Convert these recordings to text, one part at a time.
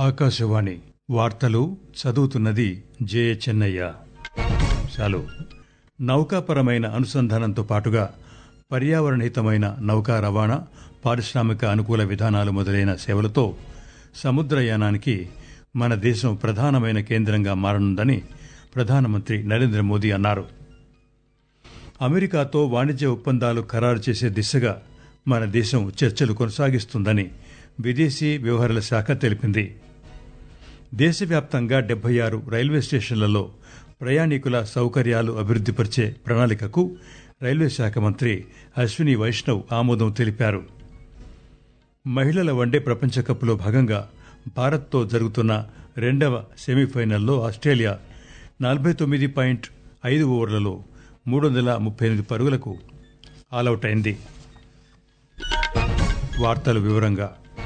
ఆకాశవాణి వార్తలు చదువుతున్నది జే చెన్నయ్య చాలు నౌకాపరమైన అనుసంధానంతో పాటుగా పర్యావరణహితమైన నౌకా రవాణా పారిశ్రామిక అనుకూల విధానాలు మొదలైన సేవలతో సముద్రయానానికి మన దేశం ప్రధానమైన కేంద్రంగా మారనుందని ప్రధానమంత్రి నరేంద్ర మోదీ అన్నారు అమెరికాతో వాణిజ్య ఒప్పందాలు ఖరారు చేసే దిశగా మన దేశం చర్చలు కొనసాగిస్తుందని విదేశీ వ్యవహారాల శాఖ తెలిపింది దేశవ్యాప్తంగా డెబ్బై ఆరు రైల్వే స్టేషన్లలో ప్రయాణికుల సౌకర్యాలు అభివృద్దిపరిచే ప్రణాళికకు రైల్వే శాఖ మంత్రి అశ్విని వైష్ణవ్ ఆమోదం తెలిపారు మహిళల వన్డే ప్రపంచ కప్లో భాగంగా భారత్తో జరుగుతున్న రెండవ సెమీఫైనల్లో ఆస్ట్రేలియా నలభై తొమ్మిది పాయింట్ ఐదు ఓవర్లలో మూడు వందల ముప్పై ఎనిమిది పరుగులకు ఆలౌట్ అయింది వార్తల వివరంగా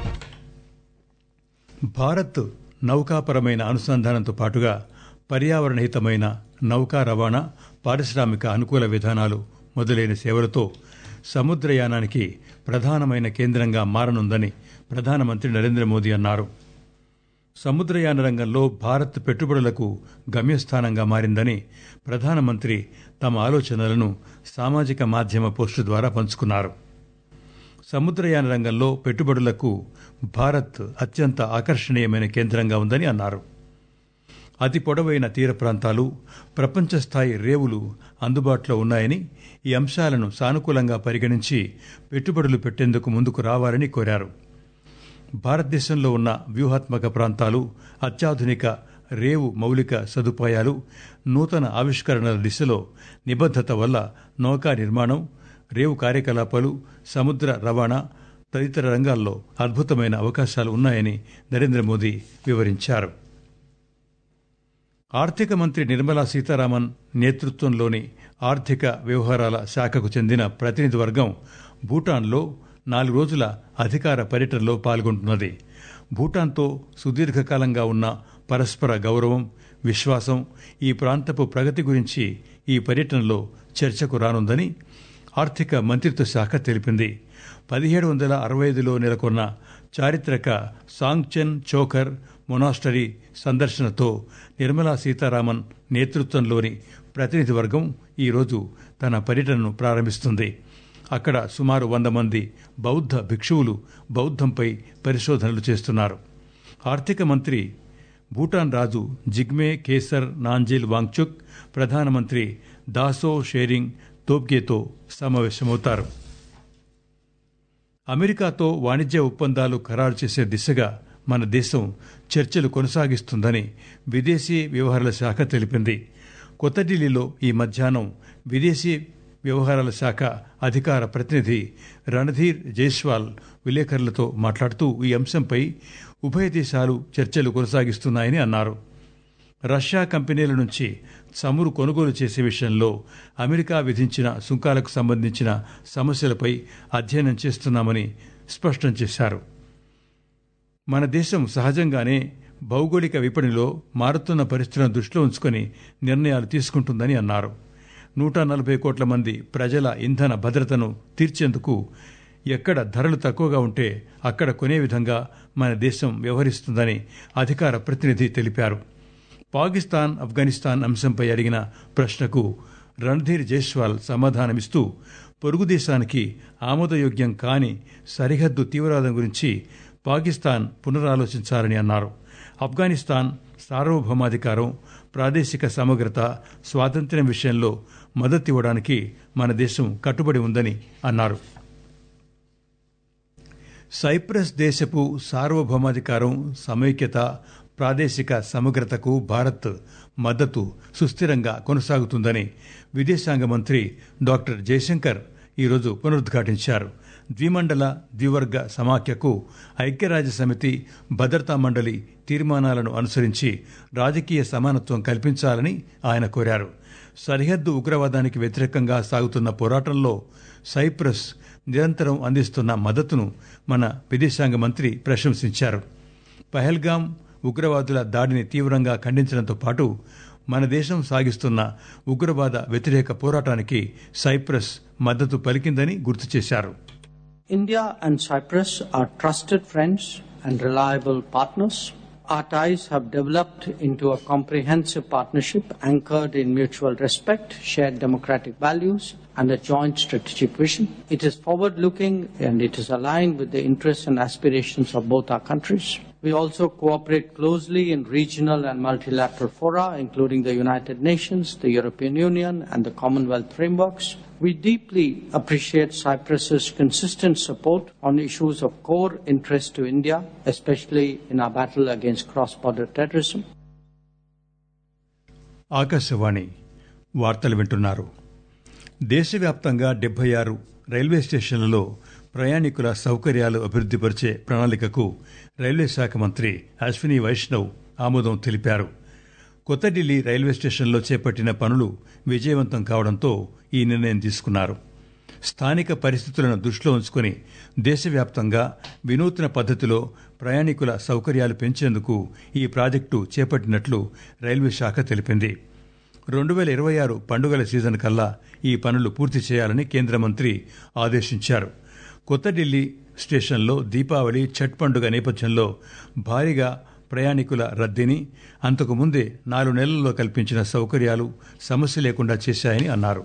భారత్ నౌకాపరమైన అనుసంధానంతో పాటుగా పర్యావరణహితమైన నౌకా రవాణా పారిశ్రామిక అనుకూల విధానాలు మొదలైన సేవలతో సముద్రయానానికి ప్రధానమైన కేంద్రంగా మారనుందని ప్రధానమంత్రి నరేంద్ర మోదీ అన్నారు సముద్రయాన రంగంలో భారత్ పెట్టుబడులకు గమ్యస్థానంగా మారిందని ప్రధానమంత్రి తమ ఆలోచనలను సామాజిక మాధ్యమ పోస్టు ద్వారా పంచుకున్నారు సముద్రయాన రంగంలో పెట్టుబడులకు భారత్ అత్యంత ఆకర్షణీయమైన కేంద్రంగా ఉందని అన్నారు అతి పొడవైన తీర ప్రాంతాలు ప్రపంచ స్థాయి రేవులు అందుబాటులో ఉన్నాయని ఈ అంశాలను సానుకూలంగా పరిగణించి పెట్టుబడులు పెట్టేందుకు ముందుకు రావాలని కోరారు భారతదేశంలో ఉన్న వ్యూహాత్మక ప్రాంతాలు అత్యాధునిక రేవు మౌలిక సదుపాయాలు నూతన ఆవిష్కరణల దిశలో నిబద్దత వల్ల నౌకా నిర్మాణం రేవు కార్యకలాపాలు సముద్ర రవాణా తదితర రంగాల్లో అద్భుతమైన అవకాశాలు ఉన్నాయని నరేంద్ర మోదీ వివరించారు ఆర్థిక మంత్రి నిర్మలా సీతారామన్ నేతృత్వంలోని ఆర్థిక వ్యవహారాల శాఖకు చెందిన ప్రతినిధి వర్గం భూటాన్లో నాలుగు రోజుల అధికార పర్యటనలో పాల్గొంటున్నది భూటాన్తో సుదీర్ఘకాలంగా ఉన్న పరస్పర గౌరవం విశ్వాసం ఈ ప్రాంతపు ప్రగతి గురించి ఈ పర్యటనలో చర్చకు రానుందని ఆర్థిక మంత్రిత్వ శాఖ తెలిపింది పదిహేడు వందల అరవై ఐదులో నెలకొన్న చారిత్రక సాంగ్చెన్ చోకర్ మొనాస్టరీ సందర్శనతో నిర్మలా సీతారామన్ నేతృత్వంలోని ప్రతినిధి వర్గం ఈరోజు తన పర్యటనను ప్రారంభిస్తుంది అక్కడ సుమారు వంద మంది బౌద్ధ భిక్షువులు బౌద్ధంపై పరిశోధనలు చేస్తున్నారు ఆర్థిక మంత్రి భూటాన్ రాజు జిగ్మే కేసర్ నాంజిల్ వాంగ్చుక్ ప్రధానమంత్రి దాసో షేరింగ్ తోబ్గేతో సమావేశమవుతారు అమెరికాతో వాణిజ్య ఒప్పందాలు ఖరారు చేసే దిశగా మన దేశం చర్చలు కొనసాగిస్తుందని విదేశీ వ్యవహారాల శాఖ తెలిపింది కొత్త ఢిల్లీలో ఈ మధ్యాహ్నం విదేశీ వ్యవహారాల శాఖ అధికార ప్రతినిధి రణధీర్ జైస్వాల్ విలేకరులతో మాట్లాడుతూ ఈ అంశంపై ఉభయ దేశాలు చర్చలు కొనసాగిస్తున్నాయని అన్నారు రష్యా కంపెనీల నుంచి చమురు కొనుగోలు చేసే విషయంలో అమెరికా విధించిన సుంకాలకు సంబంధించిన సమస్యలపై అధ్యయనం చేస్తున్నామని స్పష్టం చేశారు మన దేశం సహజంగానే భౌగోళిక విపణిలో మారుతున్న పరిస్థితులను దృష్టిలో ఉంచుకొని నిర్ణయాలు తీసుకుంటుందని అన్నారు నూట నలభై కోట్ల మంది ప్రజల ఇంధన భద్రతను తీర్చేందుకు ఎక్కడ ధరలు తక్కువగా ఉంటే అక్కడ కొనే విధంగా మన దేశం వ్యవహరిస్తుందని అధికార ప్రతినిధి తెలిపారు పాకిస్తాన్ ఆఫ్ఘనిస్తాన్ అంశంపై అడిగిన ప్రశ్నకు రణధీర్ జైస్వాల్ సమాధానమిస్తూ పొరుగు దేశానికి ఆమోదయోగ్యం కాని సరిహద్దు తీవ్రవాదం గురించి పాకిస్తాన్ పునరాలోచించాలని అన్నారు ఆఫ్ఘనిస్తాన్ సార్వభౌమాధికారం ప్రాదేశిక సమగ్రత స్వాతంత్ర్యం విషయంలో మద్దతు ఇవ్వడానికి మన దేశం కట్టుబడి ఉందని అన్నారు సైప్రస్ దేశపు సార్వభౌమాధికారం సమైక్యత ప్రాదేశిక సమగ్రతకు భారత్ మద్దతు సుస్థిరంగా కొనసాగుతుందని విదేశాంగ మంత్రి డాక్టర్ జయశంకర్ ఈరోజు పునరుద్ఘాటించారు ద్విమండల ద్వివర్గ సమాఖ్యకు ఐక్యరాజ్య సమితి భద్రతా మండలి తీర్మానాలను అనుసరించి రాజకీయ సమానత్వం కల్పించాలని ఆయన కోరారు సరిహద్దు ఉగ్రవాదానికి వ్యతిరేకంగా సాగుతున్న పోరాటంలో సైప్రస్ నిరంతరం అందిస్తున్న మద్దతును మన విదేశాంగ మంత్రి ప్రశంసించారు పహల్గాం ఉగ్రవాదుల దాడిని తీవ్రంగా ఖండించడంతో పాటు మన దేశం సాగిస్తున్న ఉగ్రవాద వ్యతిరేక పోరాటానికి సైప్రస్ మద్దతు పలికిందని గుర్తు చేశారు India and Cyprus are trusted friends and reliable partners Our ties have developed into a comprehensive partnership anchored in mutual respect, shared democratic values, and a joint strategic vision. It is forward looking and it is aligned with the interests and aspirations of both our countries. We also cooperate closely in regional and multilateral fora, including the United Nations, the European Union, and the Commonwealth frameworks. We deeply appreciate Cyprus's consistent support on issues of core interest to India, especially in our battle against cross-border terrorism. Akashvani వార్తలు వింటున్నారు దేశవ్యాప్తంగా డెబ్బై ఆరు railway స్టేషన్లలో ప్రయాణికుల సౌకర్యాలు అభివృద్దిపరిచే ప్రణాళికకు railway శాఖ మంత్రి అశ్విని వైష్ణవ్ ఆమోదం తెలిపారు కొత్త ఢిల్లీ రైల్వే స్టేషన్లో చేపట్టిన పనులు విజయవంతం కావడంతో ఈ నిర్ణయం తీసుకున్నారు స్థానిక పరిస్థితులను దృష్టిలో ఉంచుకుని దేశవ్యాప్తంగా వినూత్న పద్దతిలో ప్రయాణికుల సౌకర్యాలు పెంచేందుకు ఈ ప్రాజెక్టు చేపట్టినట్లు రైల్వే శాఖ తెలిపింది రెండు వేల ఇరవై ఆరు పండుగల సీజన్ కల్లా ఈ పనులు పూర్తి చేయాలని కేంద్ర మంత్రి ఆదేశించారు కొత్త ఢిల్లీ స్టేషన్లో దీపావళి ఛట్ పండుగ నేపథ్యంలో భారీగా ప్రయాణికుల రద్దీని అంతకుముందే నాలుగు నెలల్లో కల్పించిన సౌకర్యాలు సమస్య లేకుండా చేశాయని అన్నారు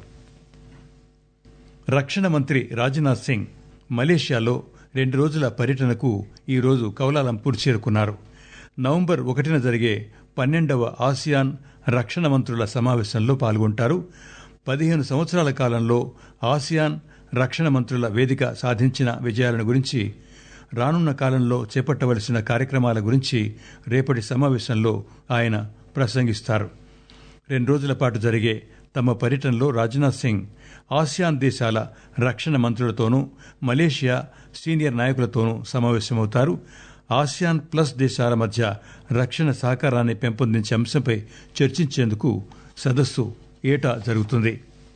రక్షణ మంత్రి రాజ్నాథ్ సింగ్ మలేషియాలో రెండు రోజుల పర్యటనకు ఈరోజు కౌలాలంపూర్ చేరుకున్నారు నవంబర్ ఒకటిన జరిగే పన్నెండవ ఆసియాన్ రక్షణ మంత్రుల సమావేశంలో పాల్గొంటారు పదిహేను సంవత్సరాల కాలంలో ఆసియాన్ రక్షణ మంత్రుల వేదిక సాధించిన విజయాలను గురించి రానున్న కాలంలో చేపట్టవలసిన కార్యక్రమాల గురించి రేపటి సమావేశంలో ఆయన ప్రసంగిస్తారు రెండు రోజుల పాటు జరిగే తమ పర్యటనలో రాజ్నాథ్ సింగ్ ఆసియాన్ దేశాల రక్షణ మంత్రులతోనూ మలేషియా సీనియర్ నాయకులతోనూ సమావేశమవుతారు ఆసియాన్ ప్లస్ దేశాల మధ్య రక్షణ సహకారాన్ని పెంపొందించే అంశంపై చర్చించేందుకు సదస్సు ఏటా జరుగుతుంది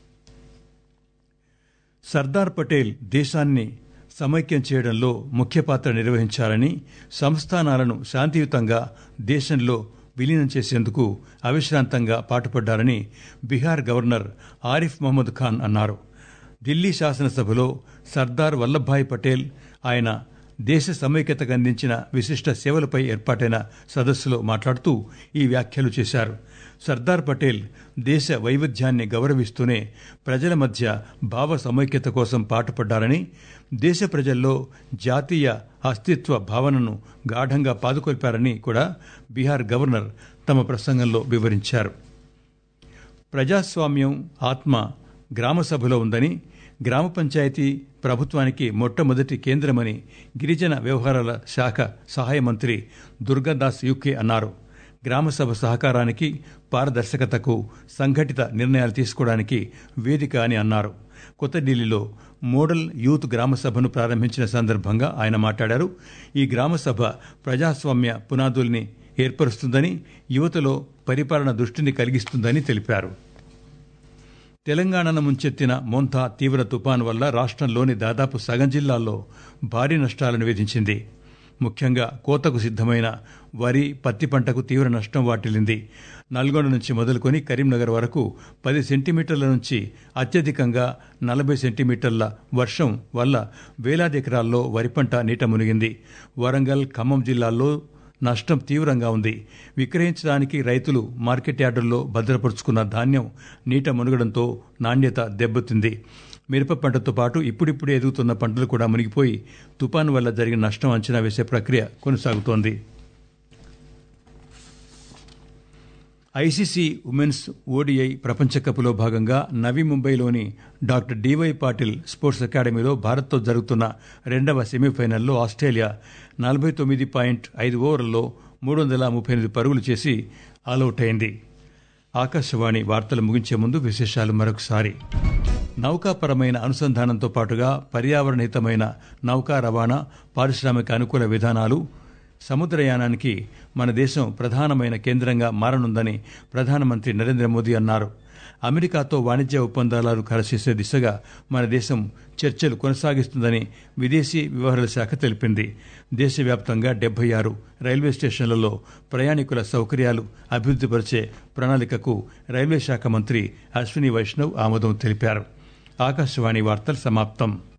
సర్దార్ పటేల్ దేశాన్ని సమైక్యం చేయడంలో ముఖ్య పాత్ర నిర్వహించారని సంస్థానాలను శాంతియుతంగా దేశంలో విలీనం చేసేందుకు అవిశ్రాంతంగా పాటుపడ్డారని బీహార్ గవర్నర్ ఆరిఫ్ మహమ్మద్ ఖాన్ అన్నారు ఢిల్లీ శాసనసభలో సర్దార్ వల్లభాయ్ పటేల్ ఆయన దేశ సమైక్యతకు అందించిన విశిష్ట సేవలపై ఏర్పాటైన సదస్సులో మాట్లాడుతూ ఈ వ్యాఖ్యలు చేశారు సర్దార్ పటేల్ దేశ వైవిధ్యాన్ని గౌరవిస్తూనే ప్రజల మధ్య భావ సమైక్యత కోసం పాటుపడ్డారని దేశ ప్రజల్లో జాతీయ అస్తిత్వ భావనను గాఢంగా పాదుకొల్పారని కూడా బీహార్ గవర్నర్ తమ ప్రసంగంలో వివరించారు ప్రజాస్వామ్యం ఆత్మ గ్రామ సభలో ఉందని గ్రామ పంచాయతీ ప్రభుత్వానికి మొట్టమొదటి కేంద్రమని గిరిజన వ్యవహారాల శాఖ సహాయ మంత్రి దుర్గాదాస్ యుకే అన్నారు గ్రామసభ సహకారానికి పారదర్శకతకు సంఘటిత నిర్ణయాలు తీసుకోవడానికి వేదిక అని అన్నారు కొత్త ఢిల్లీలో మోడల్ యూత్ గ్రామసభను ప్రారంభించిన సందర్భంగా ఆయన మాట్లాడారు ఈ గ్రామసభ ప్రజాస్వామ్య పునాదుల్ని ఏర్పరుస్తుందని యువతలో పరిపాలన దృష్టిని కలిగిస్తుందని తెలిపారు తెలంగాణను ముంచెత్తిన మోంథా తీవ్ర తుపాను వల్ల రాష్ట్రంలోని దాదాపు సగం జిల్లాల్లో భారీ నష్టాలను విధించింది ముఖ్యంగా కోతకు సిద్దమైన వరి పత్తి పంటకు తీవ్ర నష్టం వాటిల్లింది నల్గొండ నుంచి మొదలుకొని కరీంనగర్ వరకు పది సెంటీమీటర్ల నుంచి అత్యధికంగా నలభై సెంటీమీటర్ల వర్షం వల్ల వేలాది ఎకరాల్లో వరి పంట నీట మునిగింది వరంగల్ ఖమ్మం జిల్లాల్లో నష్టం తీవ్రంగా ఉంది విక్రయించడానికి రైతులు మార్కెట్ యార్డుల్లో భద్రపరుచుకున్న ధాన్యం నీట మునగడంతో నాణ్యత దెబ్బతింది మిరప పంటతో పాటు ఇప్పుడిప్పుడే ఎదుగుతున్న పంటలు కూడా మునిగిపోయి తుపాను వల్ల జరిగిన నష్టం అంచనా వేసే ప్రక్రియ కొనసాగుతోంది ఐసీసీ ఉమెన్స్ ఓడిఐ ప్రపంచ కప్లో భాగంగా నవీ ముంబైలోని డాక్టర్ డివై పాటిల్ స్పోర్ట్స్ అకాడమీలో భారత్తో జరుగుతున్న రెండవ సెమీఫైనల్లో ఆస్ట్రేలియా నలభై తొమ్మిది పాయింట్ ఐదు ఓవర్లలో మూడు వందల ముప్పై ఎనిమిది పరుగులు చేసి ఆలౌట్ అయింది ఆకాశవాణి వార్తలు ముగించే ముందు విశేషాలు మరొకసారి నౌకాపరమైన అనుసంధానంతో పాటుగా పర్యావరణహితమైన నౌకా రవాణా పారిశ్రామిక అనుకూల విధానాలు సముద్రయానానికి మన దేశం ప్రధానమైన కేంద్రంగా మారనుందని ప్రధానమంత్రి నరేంద్ర మోదీ అన్నారు అమెరికాతో వాణిజ్య ఒప్పందాలను కలసేసే దిశగా మన దేశం చర్చలు కొనసాగిస్తుందని విదేశీ వ్యవహారాల శాఖ తెలిపింది దేశవ్యాప్తంగా డెబ్బై ఆరు రైల్వే స్టేషన్లలో ప్రయాణికుల సౌకర్యాలు అభివృద్ధిపరిచే ప్రణాళికకు రైల్వే శాఖ మంత్రి అశ్విని వైష్ణవ్ ఆమోదం తెలిపారు ఆకాశవాణి వార్తలు సమాప్తం